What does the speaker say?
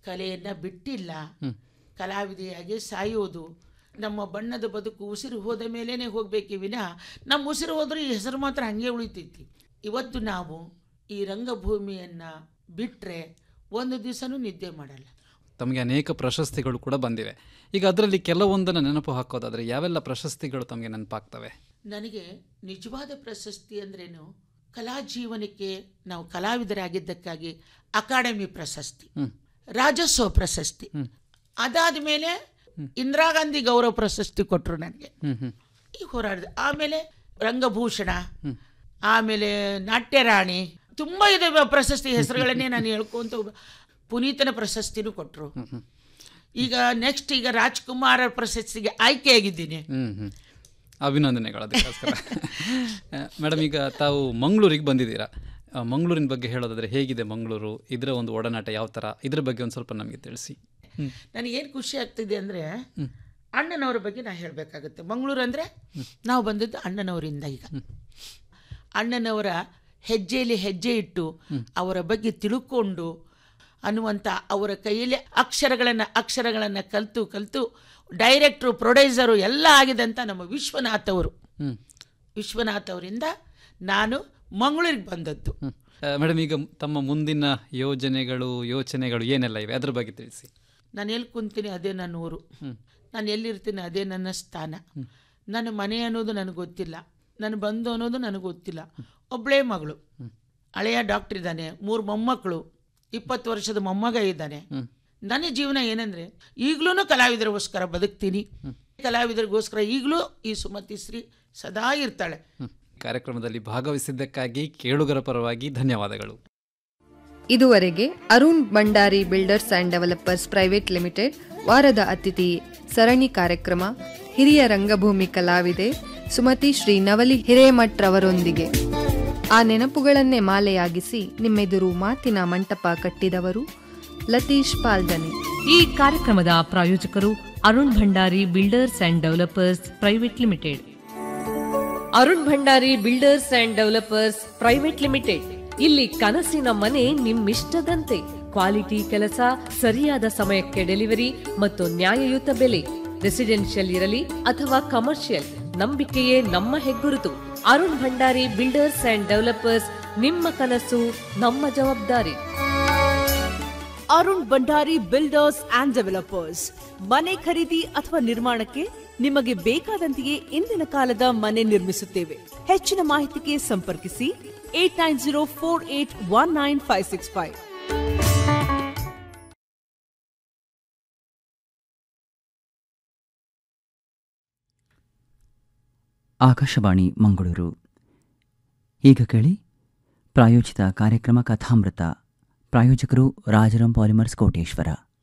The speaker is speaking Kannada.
ಕಲೆಯನ್ನು ಬಿಟ್ಟಿಲ್ಲ ಕಲಾವಿದೆಯಾಗಿ ಸಾಯೋದು ನಮ್ಮ ಬಣ್ಣದ ಬದುಕು ಉಸಿರು ಹೋದ ಮೇಲೇ ಹೋಗಬೇಕೇ ವಿನಃ ನಮ್ಮ ಉಸಿರು ಹೋದ್ರೆ ಈ ಹೆಸರು ಮಾತ್ರ ಹಾಗೆ ಉಳಿತೈತಿ ಇವತ್ತು ನಾವು ಈ ರಂಗಭೂಮಿಯನ್ನು ಬಿಟ್ಟರೆ ಒಂದು ದಿವಸನೂ ನಿದ್ದೆ ಮಾಡಲ್ಲ ತಮಗೆ ಅನೇಕ ಪ್ರಶಸ್ತಿಗಳು ಕೂಡ ಬಂದಿವೆ ಈಗ ಅದರಲ್ಲಿ ಕೆಲವೊಂದನ್ನು ನೆನಪು ಹಾಕೋದಾದರೆ ಯಾವೆಲ್ಲ ಪ್ರಶಸ್ತಿಗಳು ತಮಗೆ ನೆನಪಾಗ್ತವೆ ನನಗೆ ನಿಜವಾದ ಪ್ರಶಸ್ತಿ ಅಂದ್ರೇನು ಕಲಾ ಜೀವನಕ್ಕೆ ನಾವು ಕಲಾವಿದರಾಗಿದ್ದಕ್ಕಾಗಿ ಅಕಾಡೆಮಿ ಪ್ರಶಸ್ತಿ ಹ್ಮ್. ರಾಜ್ಯೋತ್ಸವ ಪ್ರಶಸ್ತಿ ಅದಾದ ಮೇಲೆ ಇಂದಿರಾ ಗಾಂಧಿ ಗೌರವ ಪ್ರಶಸ್ತಿ ಕೊಟ್ಟರು ನನಗೆ ಹ್ಞೂ ಹ್ಞೂ ಈ ಹೋರಾಡಿದೆ ಆಮೇಲೆ ರಂಗಭೂಷಣ ಆಮೇಲೆ ನಾಟ್ಯರಾಣಿ ತುಂಬ ಇದೆ ಪ್ರಶಸ್ತಿ ಹೆಸರುಗಳನ್ನೇ ನಾನು ಹೇಳ್ಕೊಂತ ಹೋಗ್- ಪುನೀತನ ಪ್ರಶಸ್ತಿನೂ ಕೊಟ್ಟರು ಈಗ ನೆಕ್ಸ್ಟ್ ಈಗ ರಾಜ್ಕುಮಾರ್ ಪ್ರಶಸ್ತಿಗೆ ಆಯ್ಕೆಯಾಗಿದ್ದೀನಿ ಹ್ಞೂ ಹ್ಞೂ ಅಭಿನಂದನೆಗಳು ಅದಕ್ಕೋಸ್ಕರ ಮೇಡಮ್ ಈಗ ತಾವು ಮಂಗಳೂರಿಗೆ ಬಂದಿದ್ದೀರಾ ಆ, ಮಂಗಳೂರಿನ ಬಗ್ಗೆ ಹೇಳೋದಾದರೆ ಹೇಗಿದೆ ಮಂಗಳೂರು ಇದರ ಒಂದು ಒಡನಾಟ ಯಾವ ಥರ ಇದ್ರ ಬಗ್ಗೆ ಒಂದು ಸ್ವಲ್ಪ ನಮಗೆ ತಿಳಿಸಿ ಹ್ಞೂ ನನಗೇನು ಖುಷಿ ಆಗ್ತಿದೆ ಅಂದರೆ ಅಣ್ಣನವರ ಬಗ್ಗೆ ನಾ ಹೇಳಬೇಕಾಗುತ್ತೆ ಮಂಗಳೂರು ಅಂದರೆ ನಾವು ಬಂದದ್ದು ಅಣ್ಣನವರಿಂದ ಈಗ ಅಣ್ಣನವರ ಹೆಜ್ಜೆಯಲ್ಲಿ ಹೆಜ್ಜೆ ಇಟ್ಟು ಅವರ ಬಗ್ಗೆ ತಿಳ್ಕೊಂಡು ಅನ್ನುವಂಥ ಅವರ ಕೈಯಲ್ಲಿ ಅಕ್ಷರಗಳನ್ನು ಅಕ್ಷರಗಳನ್ನು ಕಲಿತು ಕಲಿತು ಡೈರೆಕ್ಟ್ರು ಪ್ರೊಡ್ಯೂಸರು ಎಲ್ಲ ಆಗಿದಂಥ ನಮ್ಮ ವಿಶ್ವನಾಥ್ ಅವರು ಹ್ಞೂ ವಿಶ್ವನಾಥ್ ಅವರಿಂದ ನಾನು ಮಂಗಳೂರಿಗೆ ಬಂದದ್ದು ಮೇಡಮ್ ಈಗ ತಮ್ಮ ಮುಂದಿನ ಯೋಜನೆಗಳು ಯೋಚನೆಗಳು ಏನೆಲ್ಲ ಇವೆ ಅದ್ರ ಬಗ್ಗೆ ತಿಳಿಸಿ ನಾನು ಎಲ್ಲಿ ಕುಂತೀನಿ ಅದೇ ನನ್ನ ಊರು ನಾನು ಎಲ್ಲಿರ್ತೀನಿ ಅದೇ ನನ್ನ ಸ್ಥಾನ ನನ್ನ ಮನೆ ಅನ್ನೋದು ನನಗೆ ಗೊತ್ತಿಲ್ಲ ನಾನು ಬಂದು ಅನ್ನೋದು ನನಗೆ ಗೊತ್ತಿಲ್ಲ ಒಬ್ಬಳೇ ಮಗಳು ಹಳೆಯ ಡಾಕ್ಟರ್ ಇದ್ದಾನೆ ಮೂರು ಮೊಮ್ಮಕ್ಕಳು ಇಪ್ಪತ್ತು ವರ್ಷದ ಮೊಮ್ಮಗ ಇದ್ದಾನೆ ನನ್ನ ಜೀವನ ಏನಂದರೆ ಈಗಲೂ ಕಲಾವಿದರಿಗೋಸ್ಕರ ಬದುಕ್ತೀನಿ ಕಲಾವಿದರಿಗೋಸ್ಕರ ಈಗಲೂ ಈ ಸುಮತಿ ಶ್ರೀ ಸದಾ ಇರ್ತಾಳೆ ಕಾರ್ಯಕ್ರಮದಲ್ಲಿ ಭಾಗವಹಿಸಿದ್ದಕ್ಕಾಗಿ ಕೇಳುಗರ ಪರವಾಗಿ ಧನ್ಯವಾದಗಳು ಇದುವರೆಗೆ Arun Bhandari builders and developers private limited ವಾರದ ಅತಿಥಿ ಸರಣಿ ಕಾರ್ಯಕ್ರಮ ಹಿರಿಯ ರಂಗಭೂಮಿ ಕಲಾವಿದೆ ಸುಮತಿ ಶ್ರೀ ನವಲಿ ಹಿರೇಮಠ್ರವರೊಂದಿಗೆ ಆ ನೆನಪುಗಳನ್ನೇ ಮಾಲೆಯಾಗಿಸಿ ನಿಮ್ಮೆದುರು ಮಾತಿನ ಮಂಟಪ ಕಟ್ಟಿದವರು ಲತೀಶ್ ಪಾಲ್ದನೆ ಈ ಕಾರ್ಯಕ್ರಮದ ಪ್ರಾಯೋಜಕರು Arun Bhandari builders and developers private limited Arun Bhandari builders and developers private limited ಇಲ್ಲಿ ಕನಸಿನ ಮನೆ ನಿಮ್ಮಿಷ್ಟದಂತೆ ಕ್ವಾಲಿಟಿ ಕೆಲಸ ಸರಿಯಾದ ಸಮಯಕ್ಕೆ ಡೆಲಿವರಿ ಮತ್ತು ನ್ಯಾಯಯುತ ಬೆಲೆ ರೆಸಿಡೆನ್ಷಿಯಲ್ ಇರಲಿ ಅಥವಾ ಕಮರ್ಷಿಯಲ್ ನಂಬಿಕೆಯೇ ನಮ್ಮ ಹೆಗ್ಗುರುತು Arun Bhandari builders and developers ನಿಮ್ಮ ಕನಸು ನಮ್ಮ ಜವಾಬ್ದಾರಿ Arun Bhandari builders and developers ಮನೆ ಖರೀದಿ ಅಥವಾ ನಿರ್ಮಾಣಕ್ಕೆ ನಿಮಗೆ ಬೇಕಾದಂತೆಯೇ ಇಂದಿನ ಕಾಲದ ಮನೆ ನಿರ್ಮಿಸುತ್ತೇವೆ ಹೆಚ್ಚಿನ ಮಾಹಿತಿಗೆ ಸಂಪರ್ಕಿಸಿ eight nine zero four eight one nine five six five Akashvani Mangaluru ಈಗ ಕೇಳಿ ಪ್ರಾಯೋಜಿತ ಕಾರ್ಯಕ್ರಮ ಕಥಾಮೃತ ಪ್ರಾಯೋಜಕರು ರಾಜರಂ ಪಾಲಿಮರ್ಸ್ ಕೋಟೇಶ್ವರ